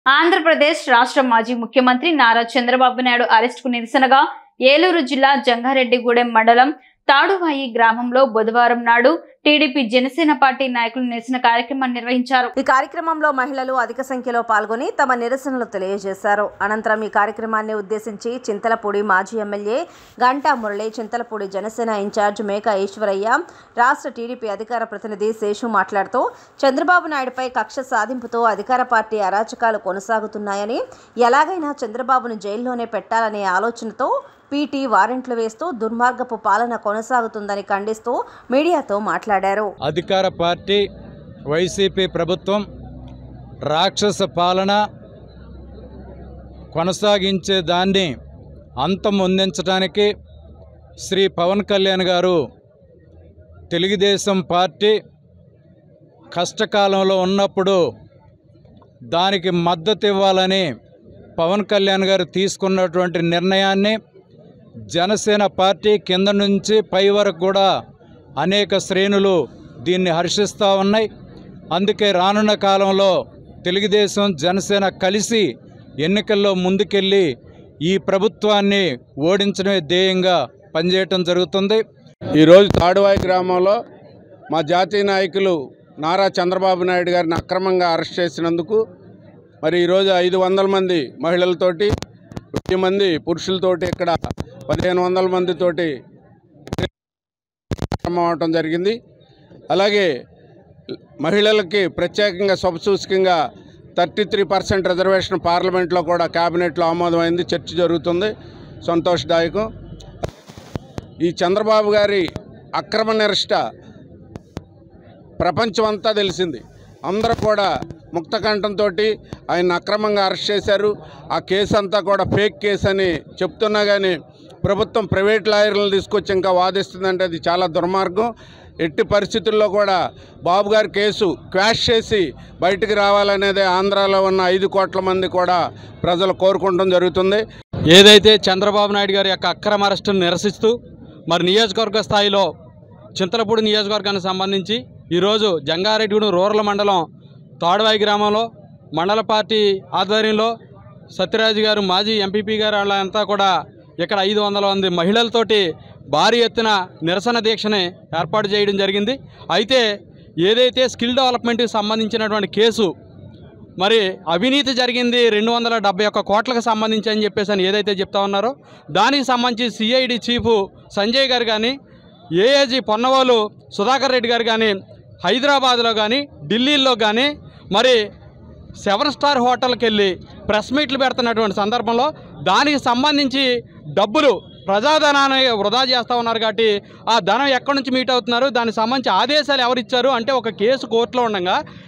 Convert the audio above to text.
ఆంధ్రప్రదేశ్ రాష్ట్ర మాజీ ముఖ్యమంత్రి నారా చంద్రబాబు నాయుడు అరెస్టుకు నిరసనగా ఏలూరు జిల్లా జంగారెడ్డిగూడెం మండలం తాడువాయి గ్రామంలో బుధవారం నాడు టీడీపీ జనసేన పార్టీ నాయకులు నిరసన కార్యక్రమాన్ని నిర్వహించారు ఈ కార్యక్రమంలో మహిళలు అధిక సంఖ్యలో పాల్గొని తమ నిరసనలు తెలియజేశారు అనంతరం ఈ కార్యక్రమాన్ని ఉద్దేశించి చింతలపూడి మాజీ ఎమ్మెల్యే గంటా మురళి చింతలపూడి జనసేన ఇన్ఛార్జ్ మేక ఈశ్వరయ్య రాష్ట్ర టీడీపీ అధికార ప్రతినిధి శేషు మాట్లాడుతూ చంద్రబాబు నాయుడుపై కక్ష సాధింపుతో అధికార పార్టీ అరాచకాలు కొనసాగుతున్నాయని ఎలాగైనా చంద్రబాబును జైల్లోనే పెట్టాలనే ఆలోచనతో పీటీ వారెంట్లు వేస్తూ దుర్మార్గపు పాలన కొనసాగుతుందని ఖండిస్తూ మీడియాతో మాట్లాడారు అధికార పార్టీ వైసీపీ ప్రభుత్వం రాక్షస పాలన కొనసాగించే దాన్ని అంతమొందించడానికి శ్రీ పవన్ కళ్యాణ్ గారు తెలుగుదేశం పార్టీ కష్టకాలంలో ఉన్నప్పుడు దానికి మద్దతు ఇవ్వాలని పవన్ కళ్యాణ్ గారు తీసుకున్నటువంటి నిర్ణయాన్ని జనసేన పార్టీ కింద నుంచి పై వరకు కూడా అనేక శ్రేణులు దీన్ని హర్షిస్తూ ఉన్నాయి అందుకే రానున్న కాలంలో తెలుగుదేశం జనసేన కలిసి ఎన్నికల్లో ముందుకెళ్ళి ఈ ప్రభుత్వాన్ని ఓడించడమే ధ్యేయంగా పనిచేయటం జరుగుతుంది ఈరోజు తాడువాయి గ్రామంలో మా జాతీయ నాయకులు నారా చంద్రబాబు నాయుడు గారిని అక్రమంగా అరెస్ట్ చేసినందుకు మరి ఈరోజు ఐదు వందల మంది మహిళలతోటి వెయ్యి మంది పురుషులతోటి ఇక్కడ పదిహేను వందల మందితోటి కార్యక్రమం అవటం జరిగింది అలాగే మహిళలకి ప్రత్యేకంగా శుభసూచకంగా థర్టీ త్రీ పర్సెంట్ రిజర్వేషన్ పార్లమెంట్లో కూడా క్యాబినెట్లో ఆమోదమైంది చర్చ జరుగుతుంది సంతోషదాయకం ఈ చంద్రబాబు గారి అక్రమ నిరష్ట ప్రపంచమంతా తెలిసింది అందరూ కూడా ముక్తకంఠంతో ఆయన అక్రమంగా అరెస్ట్ చేశారు ఆ కేసు అంతా కూడా ఫేక్ కేసు అని చెప్తున్నా కానీ ప్రభుత్వం ప్రైవేట్ లాయర్లను తీసుకొచ్చి ఇంకా వాదిస్తుందంటే అది చాలా దుర్మార్గం ఎట్టి పరిస్థితుల్లో కూడా బాబు గారి కేసు క్వాష్ చేసి బయటికి రావాలనేదే ఆంధ్రాలో ఉన్న ఐదు కోట్ల మంది కూడా ప్రజలు కోరుకుంటం జరుగుతుంది ఏదైతే చంద్రబాబు నాయుడు గారి యొక్క అక్రమ అరెస్టును నిరసిస్తూ మరి నియోజకవర్గ స్థాయిలో చింతలపూడి నియోజకవర్గానికి సంబంధించి ఈరోజు జంగారెడ్డిగూడెం రూరల్ మండలం తాడువాయి గ్రామంలో మండల పార్టీ ఆధ్వర్యంలో సత్యరాజు గారు మాజీ ఎంపీపీ గారు వాళ్ళంతా కూడా ఇక్కడ ఐదు వందల మంది మహిళలతోటి భారీ ఎత్తున నిరసన దీక్షని ఏర్పాటు చేయడం జరిగింది అయితే ఏదైతే స్కిల్ డెవలప్మెంట్కి సంబంధించినటువంటి కేసు మరి అవినీతి జరిగింది రెండు వందల డెబ్బై ఒక్క కోట్లకు సంబంధించి అని చెప్పేసి అని ఏదైతే చెప్తా ఉన్నారో దానికి సంబంధించి సిఐడి చీఫ్ సంజయ్ గారు కానీ ఏఏజీ పొన్నవాళ్ళు సుధాకర్ రెడ్డి గారు కానీ హైదరాబాద్లో కానీ ఢిల్లీలో కానీ మరి సెవెన్ స్టార్ హోటల్కి వెళ్ళి ప్రెస్ మీట్లు పెడుతున్నటువంటి సందర్భంలో దానికి సంబంధించి డబ్బులు ప్రజాధనాన్ని వృధా చేస్తూ ఉన్నారు కాబట్టి ఆ ధనం ఎక్కడి నుంచి మీట్ అవుతున్నారు దానికి సంబంధించి ఆదేశాలు ఎవరిచ్చారు అంటే ఒక కేసు కోర్టులో ఉండగా